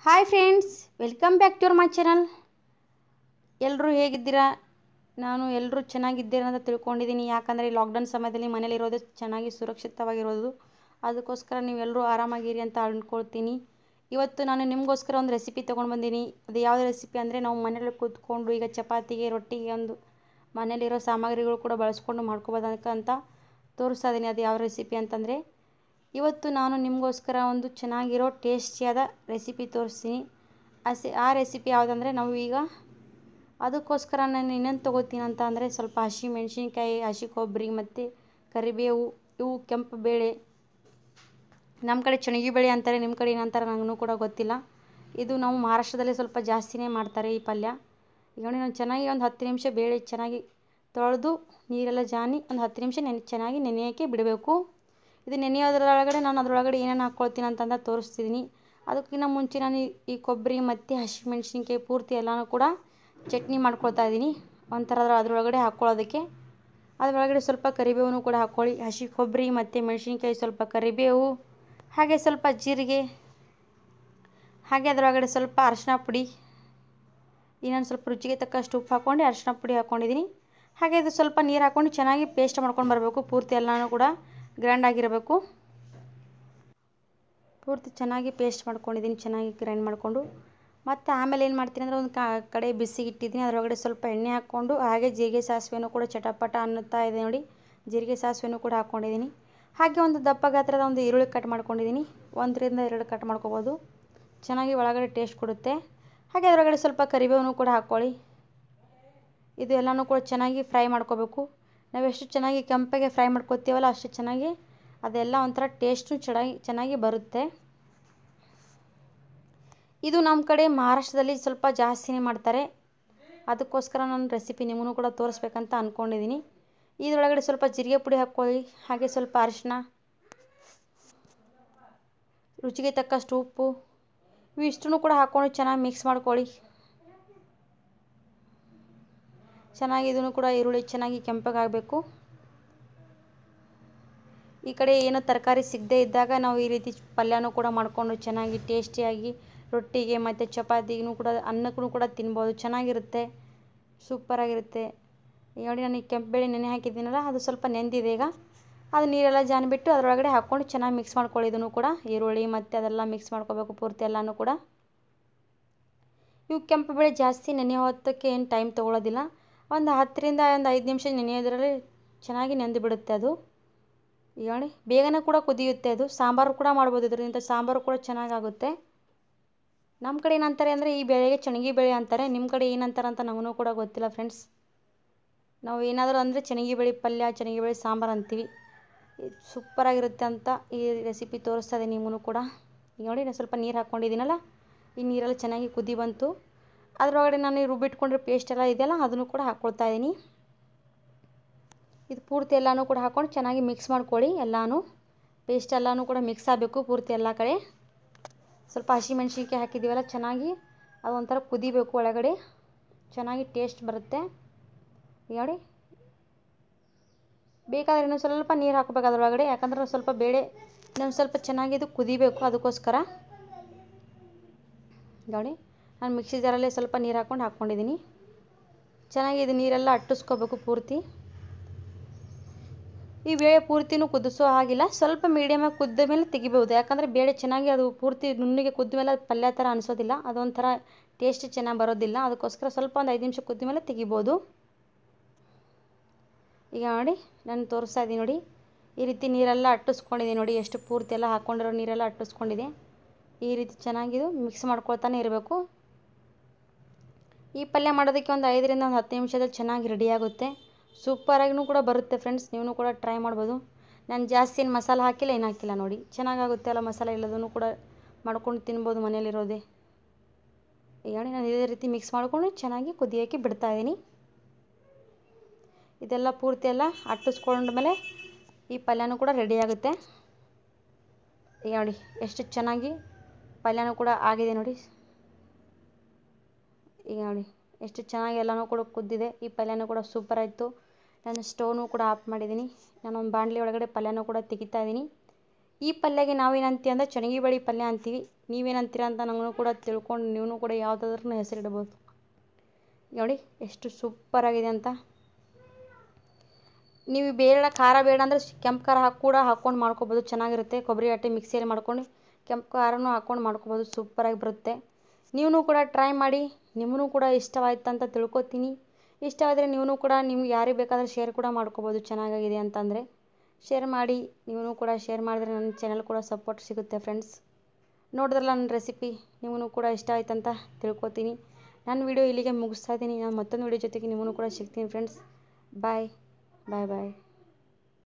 hi friends welcome back to my channel ಎಲ್ಲರೂ ಹೇಗಿದ್ದೀರಾ ನಾನು ಎಲ್ಲರೂ ಚೆನ್ನಾಗಿದ್ದೀರಾ ಅಂತ ತಿಳ್ಕೊಂಡಿದ್ದೀನಿ ಯಾಕಂದರೆ ಲಾಕ್ಡೌನ್ ಸಮಯದಲ್ಲಿ ಮನೇಲಿರೋದು ಚೆನ್ನಾಗಿ ಸುರಕ್ಷಿತವಾಗಿರೋದು ಅದಕ್ಕೋಸ್ಕರ ನೀವೆಲ್ಲರೂ ಆರಾಮಾಗಿರಿ ಅಂತ ಅಂದ್ಕೊಳ್ತೀನಿ ಇವತ್ತು ನಾನು ನಿಮಗೋಸ್ಕರ ಒಂದು ರೆಸಿಪಿ ತೊಗೊಂಡು ಬಂದೀನಿ ಅದು ಯಾವುದು ರೆಸಿಪಿ ಅಂದರೆ ನಾವು ಮನೇಲಿ ಕೂತ್ಕೊಂಡು ಈಗ ಚಪಾತಿಗೆ ರೊಟ್ಟಿಗೆ ಒಂದು ಮನೇಲಿರೋ ಸಾಮಗ್ರಿಗಳು ಕೂಡ ಬಳಸ್ಕೊಂಡು ಮಾಡ್ಕೋಬೋದಕ್ಕಂತ ತೋರಿಸ್ತಾ ಇದ್ದೀನಿ ಅದು ಯಾವ ರೆಸಿಪಿ ಅಂತಂದರೆ ಇವತ್ತು ನಾನು ನಿಮಗೋಸ್ಕರ ಒಂದು ಚೆನ್ನಾಗಿರೋ ಟೇಸ್ಟಿಯಾದ ರೆಸಿಪಿ ತೋರಿಸ್ತೀನಿ ಅಸಿ ಆ ರೆಸಿಪಿ ಯಾವುದಂದರೆ ನಾವು ಈಗ ಅದಕ್ಕೋಸ್ಕರ ನಾನು ಇನ್ನೇನು ತೊಗೋತೀನಿ ಅಂತ ಅಂದರೆ ಸ್ವಲ್ಪ ಹಸಿ ಮೆಣಸಿನ್ಕಾಯಿ ಹಸಿ ಕೊಬ್ಬರಿ ಮತ್ತು ಕರಿಬೇವು ಇವು ಕೆಂಪು ಬೇಳೆ ನಮ್ಮ ಕಡೆ ಚಣಿಗೆ ಬೇಳೆ ಅಂತಾರೆ ನಿಮ್ಮ ಕಡೆ ಏನಂತಾರೆ ನನಗೂ ಕೂಡ ಗೊತ್ತಿಲ್ಲ ಇದು ನಾವು ಮಹಾರಾಷ್ಟ್ರದಲ್ಲಿ ಸ್ವಲ್ಪ ಜಾಸ್ತಿನೇ ಮಾಡ್ತಾರೆ ಈ ಪಲ್ಯ ಈಗ ನೋಡಿ ನಾನು ಚೆನ್ನಾಗಿ ಒಂದು ಹತ್ತು ನಿಮಿಷ ಬೇಳೆ ಚೆನ್ನಾಗಿ ತೊಳೆದು ನೀರೆಲ್ಲ ಜಾನಿ ಒಂದು ಹತ್ತು ನಿಮಿಷ ನೆನೆ ಚೆನ್ನಾಗಿ ನೆನೆಯೋಕ್ಕೆ ಬಿಡಬೇಕು ಇದು ನೆನೆಯೋದ್ರೊಳಗಡೆ ನಾನು ಅದರೊಳಗಡೆ ಏನೇನು ಹಾಕ್ಕೊಳ್ತೀನಿ ಅಂತಂದು ತೋರಿಸ್ತಿದ್ದೀನಿ ಅದಕ್ಕಿಂತ ಮುಂಚೆ ನಾನು ಈ- ಈ ಕೊಬ್ಬರಿ ಮತ್ತು ಹಸಿಮೆಣ್ಸಿನ್ಕಾಯಿ ಪೂರ್ತಿ ಎಲ್ಲನೂ ಕೂಡ ಚಟ್ನಿ ಮಾಡ್ಕೊಳ್ತಾ ಇದ್ದೀನಿ ಒಂಥರ ಅದ್ರ ಅದರೊಳಗಡೆ ಹಾಕ್ಕೊಳ್ಳೋದಕ್ಕೆ ಅದರೊಳಗಡೆ ಸ್ವಲ್ಪ ಕರಿಬೇವನ್ನು ಕೂಡ ಹಾಕ್ಕೊಳ್ಳಿ ಹಸಿ ಕೊಬ್ಬರಿ ಮತ್ತು ಮೆಣಸಿನ್ಕಾಯಿ ಸ್ವಲ್ಪ ಕರಿಬೇವು ಹಾಗೆ ಸ್ವಲ್ಪ ಜೀರಿಗೆ ಹಾಗೆ ಅದರೊಳಗಡೆ ಸ್ವಲ್ಪ ಅರಶಿನ ಪುಡಿ ಇನ್ನೊಂದು ಸ್ವಲ್ಪ ರುಚಿಗೆ ತಕ್ಕಷ್ಟು ಉಪ್ಪು ಹಾಕ್ಕೊಂಡು ಅರಶಿನ ಪುಡಿ ಹಾಕ್ಕೊಂಡಿದ್ದೀನಿ ಹಾಗೆ ಇದು ಸ್ವಲ್ಪ ನೀರು ಹಾಕ್ಕೊಂಡು ಚೆನ್ನಾಗಿ ಪೇಸ್ಟ್ ಮಾಡ್ಕೊಂಡು ಬರಬೇಕು ಪೂರ್ತಿ ಎಲ್ಲನೂ ಕೂಡ ಗ್ರೈಂಡ್ ಆಗಿರಬೇಕು ಪೂರ್ತಿ ಚೆನ್ನಾಗಿ ಪೇಸ್ಟ್ ಮಾಡ್ಕೊಂಡಿದ್ದೀನಿ ಚೆನ್ನಾಗಿ ಗ್ರೈಂಡ್ ಮಾಡಿಕೊಂಡು ಮತ್ತು ಆಮೇಲೆ ಏನು ಮಾಡ್ತೀನಿ ಅಂದರೆ ಒಂದು ಕಡೆ ಬಿಸಿಗೆ ಇಟ್ಟಿದ್ದೀನಿ ಅದರೊಳಗಡೆ ಸ್ವಲ್ಪ ಎಣ್ಣೆ ಹಾಕ್ಕೊಂಡು ಹಾಗೆ ಜೀರಿಗೆ ಸಾಸಿವೆನೂ ಕೂಡ ಚಟಪಟ ಅನ್ನುತ್ತಾ ಇದೆ ನೋಡಿ ಜೀರಿಗೆ ಸಾಸಿವೆನೂ ಕೂಡ ಹಾಕ್ಕೊಂಡಿದ್ದೀನಿ ಹಾಗೆ ಒಂದು ದಪ್ಪ ಗಾತ್ರದ ಒಂದು ಈರುಳ್ಳಿ ಕಟ್ ಮಾಡ್ಕೊಂಡಿದ್ದೀನಿ ಒಂದರಿಂದ ಎರಡು ಕಟ್ ಮಾಡ್ಕೊಬೋದು ಚೆನ್ನಾಗಿ ಒಳಗಡೆ ಟೇಸ್ಟ್ ಕೊಡುತ್ತೆ ಹಾಗೆ ಅದರೊಳಗಡೆ ಸ್ವಲ್ಪ ಕರಿಬೇವನ್ನು ಕೂಡ ಹಾಕ್ಕೊಳ್ಳಿ ಇದು ಎಲ್ಲನೂ ಕೂಡ ಚೆನ್ನಾಗಿ ಫ್ರೈ ಮಾಡ್ಕೋಬೇಕು ನಾವು ಎಷ್ಟು ಚೆನ್ನಾಗಿ ಕೆಂಪಗೆ ಫ್ರೈ ಮಾಡ್ಕೋತೀವಲ್ಲ ಅಷ್ಟು ಚೆನ್ನಾಗಿ ಅದೆಲ್ಲ ಒಂಥರ ಟೇಸ್ಟು ಚೆನ್ನಾಗಿ ಚೆನ್ನಾಗಿ ಬರುತ್ತೆ ಇದು ನಮ್ಮ ಕಡೆ ಮಹಾರಾಷ್ಟ್ರದಲ್ಲಿ ಸ್ವಲ್ಪ ಜಾಸ್ತಿನೇ ಮಾಡ್ತಾರೆ ಅದಕ್ಕೋಸ್ಕರ ನಾನು ರೆಸಿಪಿ ನಿಮಗೂ ಕೂಡ ತೋರಿಸ್ಬೇಕಂತ ಅಂದ್ಕೊಂಡಿದ್ದೀನಿ ಇದರೊಳಗಡೆ ಸ್ವಲ್ಪ ಜೀರಿಗೆ ಪುಡಿ ಹಾಕ್ಕೊಳ್ಳಿ ಹಾಗೆ ಸ್ವಲ್ಪ ಅರಿಶಿನ ರುಚಿಗೆ ತಕ್ಕಷ್ಟು ಉಪ್ಪು ಇವು ಇಷ್ಟನ್ನು ಕೂಡ ಹಾಕ್ಕೊಂಡು ಚೆನ್ನಾಗಿ ಮಿಕ್ಸ್ ಮಾಡ್ಕೊಳ್ಳಿ ಚೆನ್ನಾಗಿ ಇದನ್ನು ಕೂಡ ಈರುಳ್ಳಿ ಚೆನ್ನಾಗಿ ಕೆಂಪಗಾಗಬೇಕು ಈ ಕಡೆ ಏನೋ ತರಕಾರಿ ಸಿಗದೇ ಇದ್ದಾಗ ನಾವು ಈ ರೀತಿ ಪಲ್ಯನೂ ಕೂಡ ಮಾಡಿಕೊಂಡು ಚೆನ್ನಾಗಿ ಟೇಸ್ಟಿಯಾಗಿ ರೊಟ್ಟಿಗೆ ಮತ್ತು ಚಪಾತಿಗೂ ಕೂಡ ಅನ್ನಕ್ಕೂ ಕೂಡ ತಿನ್ಬೋದು ಚೆನ್ನಾಗಿರುತ್ತೆ ಸೂಪರಾಗಿರುತ್ತೆ ಈಗ ನೋಡಿ ನಾನು ಈ ಕೆಂಪು ಬೇಳೆ ನೆನೆ ಹಾಕಿದ್ದೀನಲ್ಲ ಅದು ಸ್ವಲ್ಪ ನೆಂದಿದೆ ಈಗ ಅದು ನೀರೆಲ್ಲ ಜಾನ್ಬಿಟ್ಟು ಅದರೊಳಗಡೆ ಹಾಕ್ಕೊಂಡು ಚೆನ್ನಾಗಿ ಮಿಕ್ಸ್ ಮಾಡ್ಕೊಳ್ಳಿ ಇದನ್ನು ಕೂಡ ಈರುಳ್ಳಿ ಮತ್ತು ಅದೆಲ್ಲ ಮಿಕ್ಸ್ ಮಾಡ್ಕೋಬೇಕು ಪೂರ್ತಿ ಎಲ್ಲನೂ ಕೂಡ ಇವು ಕೆಂಪು ಬೇಳೆ ಜಾಸ್ತಿ ನೆನೆ ಹೊತ್ತಕ್ಕೆ ಏನು ಟೈಮ್ ತೊಗೊಳೋದಿಲ್ಲ ಒಂದು ಹತ್ತರಿಂದ ಒಂದು ಐದು ನಿಮಿಷ ನೆನೆಯೋದ್ರಲ್ಲಿ ಚೆನ್ನಾಗಿ ನೆಂದು ಬಿಡುತ್ತೆ ಅದು ಈಗ ನೋಡಿ ಬೇಗನೆ ಕೂಡ ಕುದಿಯುತ್ತೆ ಅದು ಸಾಂಬಾರು ಕೂಡ ಮಾಡ್ಬೋದು ಇದರಿಂದ ಸಾಂಬಾರು ಕೂಡ ಚೆನ್ನಾಗಾಗುತ್ತೆ ನಮ್ಮ ಕಡೆ ಏನಂತಾರೆ ಅಂದರೆ ಈ ಬೇಳೆಗೆ ಚಣಿಗೆ ಬೇಳೆ ಅಂತಾರೆ ನಿಮ್ಮ ಕಡೆ ಏನಂತಾರೆ ಅಂತ ನಮಗೂ ಕೂಡ ಗೊತ್ತಿಲ್ಲ ಫ್ರೆಂಡ್ಸ್ ನಾವು ಏನಾದರೂ ಅಂದರೆ ಚಣಿಗೆ ಬೇಳೆ ಪಲ್ಯ ಚಣಿಗೆ ಬೇಳೆ ಸಾಂಬಾರು ಅಂತೀವಿ ಇದು ಸೂಪರಾಗಿರುತ್ತೆ ಅಂತ ಈ ರೆಸಿಪಿ ತೋರಿಸ್ತಾ ಇದೆ ನಿಮಗೂ ಕೂಡ ಈಗ ನೋಡಿ ನಾನು ಸ್ವಲ್ಪ ನೀರು ಹಾಕ್ಕೊಂಡಿದ್ದೀನಲ್ಲ ಈ ನೀರೆಲ್ಲ ಚೆನ್ನಾಗಿ ಕುದಿ ಬಂತು ಅದರೊಳಗಡೆ ನಾನು ಈ ರುಬ್ಬಿಟ್ಕೊಂಡಿರೋ ಪೇಸ್ಟ್ ಎಲ್ಲ ಇದೆಯಲ್ಲ ಅದನ್ನು ಕೂಡ ಹಾಕ್ಕೊಳ್ತಾ ಇದ್ದೀನಿ ಇದು ಪೂರ್ತಿ ಎಲ್ಲನೂ ಕೂಡ ಹಾಕ್ಕೊಂಡು ಚೆನ್ನಾಗಿ ಮಿಕ್ಸ್ ಮಾಡ್ಕೊಳ್ಳಿ ಎಲ್ಲನೂ ಪೇಸ್ಟ್ ಎಲ್ಲನೂ ಕೂಡ ಮಿಕ್ಸ್ ಆಗಬೇಕು ಪೂರ್ತಿ ಎಲ್ಲ ಕಡೆ ಸ್ವಲ್ಪ ಹಸಿಮೆಣ್ಸಿನ್ಕಾಯಿ ಹಾಕಿದ್ದೀವಲ್ಲ ಚೆನ್ನಾಗಿ ಅದು ಒಂಥರ ಕುದಿಬೇಕು ಒಳಗಡೆ ಚೆನ್ನಾಗಿ ಟೇಸ್ಟ್ ಬರುತ್ತೆ ಈಗ ನೋಡಿ ಬೇಕಾದರೆ ಇನ್ನೊಂದು ಸ್ವಲ್ಪ ನೀರು ಹಾಕಬೇಕು ಅದರೊಳಗಡೆ ಯಾಕಂದ್ರೆ ಸ್ವಲ್ಪ ಬೇಳೆ ಇನ್ನೊಂದು ಸ್ವಲ್ಪ ಚೆನ್ನಾಗಿ ಇದು ಕುದಿಬೇಕು ಅದಕ್ಕೋಸ್ಕರ ನೋಡಿ ನಾನು ಮಿಕ್ಸಿ ಜಾರಲ್ಲೇ ಸ್ವಲ್ಪ ನೀರು ಹಾಕ್ಕೊಂಡು ಹಾಕ್ಕೊಂಡಿದ್ದೀನಿ ಚೆನ್ನಾಗಿ ಇದು ನೀರೆಲ್ಲ ಅಟ್ಟಿಸ್ಕೋಬೇಕು ಪೂರ್ತಿ ಈ ಬೇಳೆ ಪೂರ್ತಿನೂ ಕುದಿಸೋ ಹಾಗಿಲ್ಲ ಸ್ವಲ್ಪ ಮೀಡಿಯಮಾಗಿ ಕುದ್ದ ಮೇಲೆ ತೆಗಿಬೋದು ಯಾಕಂದರೆ ಬೇಳೆ ಚೆನ್ನಾಗಿ ಅದು ಪೂರ್ತಿ ನುಣ್ಣಗೆ ಕುದ್ದ ಮೇಲೆ ಅದು ಪಲ್ಯ ಥರ ಅನಿಸೋದಿಲ್ಲ ಅದೊಂಥರ ಟೇಸ್ಟ್ ಚೆನ್ನಾಗಿ ಬರೋದಿಲ್ಲ ಅದಕ್ಕೋಸ್ಕರ ಸ್ವಲ್ಪ ಒಂದು ಐದು ನಿಮಿಷ ಕುದ್ದ ಮೇಲೆ ತೆಗಿಬೋದು ಈಗ ನೋಡಿ ನಾನು ತೋರಿಸ್ತಾ ಇದ್ದೀನಿ ನೋಡಿ ಈ ರೀತಿ ನೀರೆಲ್ಲ ಅಟ್ಟಿಸ್ಕೊಂಡಿದೆ ನೋಡಿ ಎಷ್ಟು ಪೂರ್ತಿ ಎಲ್ಲ ಹಾಕ್ಕೊಂಡಿರೋ ನೀರೆಲ್ಲ ಅಟ್ಟಿಸ್ಕೊಂಡಿದೆ ಈ ರೀತಿ ಚೆನ್ನಾಗಿದು ಮಿಕ್ಸ್ ಮಾಡ್ಕೊಳ್ತಾನೆ ಇರಬೇಕು ಈ ಪಲ್ಯ ಮಾಡೋದಕ್ಕೆ ಒಂದು ಐದರಿಂದ ಒಂದು ಹತ್ತು ನಿಮಿಷದಲ್ಲಿ ಚೆನ್ನಾಗಿ ರೆಡಿ ಆಗುತ್ತೆ ಸೂಪರಾಗಿನೂ ಕೂಡ ಬರುತ್ತೆ ಫ್ರೆಂಡ್ಸ್ ನೀವು ಕೂಡ ಟ್ರೈ ಮಾಡ್ಬೋದು ನಾನು ಜಾಸ್ತಿ ಏನು ಮಸಾಲೆ ಹಾಕಿಲ್ಲ ಏನು ಹಾಕಿಲ್ಲ ನೋಡಿ ಚೆನ್ನಾಗಾಗುತ್ತೆ ಅಲ್ಲ ಮಸಾಲೆ ಇಲ್ಲದನ್ನು ಕೂಡ ಮಾಡ್ಕೊಂಡು ತಿನ್ಬೋದು ಮನೇಲಿರೋದೇ ಈಗ ನೋಡಿ ನಾನು ಇದೇ ರೀತಿ ಮಿಕ್ಸ್ ಮಾಡಿಕೊಂಡು ಚೆನ್ನಾಗಿ ಕುದಿಯೋಕ್ಕೆ ಬಿಡ್ತಾ ಇದ್ದೀನಿ ಇದೆಲ್ಲ ಪೂರ್ತಿ ಎಲ್ಲ ಅಟ್ಟಿಸ್ಕೊಂಡ್ಮೇಲೆ ಈ ಪಲ್ಯನೂ ಕೂಡ ರೆಡಿ ಆಗುತ್ತೆ ಈಗ ನೋಡಿ ಎಷ್ಟು ಚೆನ್ನಾಗಿ ಪಲ್ಯನೂ ಕೂಡ ಆಗಿದೆ ನೋಡಿ ಈಗ ನೋಡಿ ಎಷ್ಟು ಚೆನ್ನಾಗಿ ಎಲ್ಲನೂ ಕೂಡ ಕುದ್ದಿದೆ ಈ ಪಲ್ಯನೂ ಕೂಡ ಸೂಪರ್ ಆಯಿತು ನಾನು ಸ್ಟೋವ್ನು ಕೂಡ ಆಫ್ ಮಾಡಿದ್ದೀನಿ ನಾನು ಒಂದು ಬಾಣಲಿ ಒಳಗಡೆ ಪಲ್ಯನೂ ಕೂಡ ತೆಗಿತಾ ಇದ್ದೀನಿ ಈ ಪಲ್ಯಗೆ ನಾವೇನಂತೀವಿ ಅಂದರೆ ಚಣಿಗೆ ಬೇಳೆ ಪಲ್ಯ ಅಂತೀವಿ ನೀವೇನಂತೀರ ಅಂತ ನನಗೂ ಕೂಡ ತಿಳ್ಕೊಂಡು ನೀವು ಕೂಡ ಯಾವುದಾದ್ರೂ ಹೆಸರಿಡ್ಬೋದು ನೋಡಿ ಎಷ್ಟು ಸೂಪರಾಗಿದೆ ಅಂತ ನೀವು ಬೇಡ ಖಾರ ಬೇಡ ಅಂದರೆ ಕೆಂಪು ಖಾರ ಹಾಕಿ ಕೂಡ ಹಾಕ್ಕೊಂಡು ಮಾಡ್ಕೊಬೋದು ಚೆನ್ನಾಗಿರುತ್ತೆ ಕೊಬ್ಬರಿ ಅಟ್ಟೆ ಮಿಕ್ಸಿಯಲ್ಲಿ ಮಾಡ್ಕೊಂಡು ಕೆಂಪು ಖಾರನೂ ಹಾಕ್ಕೊಂಡು ಮಾಡ್ಕೊಬೋದು ಸೂಪರಾಗಿ ಬರುತ್ತೆ ನೀವು ಕೂಡ ಟ್ರೈ ಮಾಡಿ ನಿಮಗೂ ಕೂಡ ಇಷ್ಟವಾಯ್ತು ಅಂತ ತಿಳ್ಕೊತೀನಿ ಇಷ್ಟವಾದರೆ ನೀವು ಕೂಡ ನಿಮ್ಗೆ ಯಾರಿಗೆ ಬೇಕಾದರೆ ಶೇರ್ ಕೂಡ ಮಾಡ್ಕೊಬೋದು ಚೆನ್ನಾಗಿದೆ ಅಂತಂದರೆ ಶೇರ್ ಮಾಡಿ ನೀವು ಕೂಡ ಶೇರ್ ಮಾಡಿದ್ರೆ ನನ್ನ ಚಾನಲ್ ಕೂಡ ಸಪೋರ್ಟ್ ಸಿಗುತ್ತೆ ಫ್ರೆಂಡ್ಸ್ ನೋಡಿದ್ರಲ್ಲ ನನ್ನ ರೆಸಿಪಿ ನಿಮಗೂ ಕೂಡ ಇಷ್ಟ ಆಯ್ತು ಅಂತ ತಿಳ್ಕೊತೀನಿ ನನ್ನ ವಿಡಿಯೋ ಇಲ್ಲಿಗೆ ಮುಗಿಸ್ತಾ ಇದ್ದೀನಿ ನಾನು ಮತ್ತೊಂದು ವಿಡಿಯೋ ಜೊತೆಗೆ ನಿಮಗೂ ಕೂಡ ಸಿಗ್ತೀನಿ ಫ್ರೆಂಡ್ಸ್ ಬಾಯ್ ಬಾಯ್ ಬಾಯ್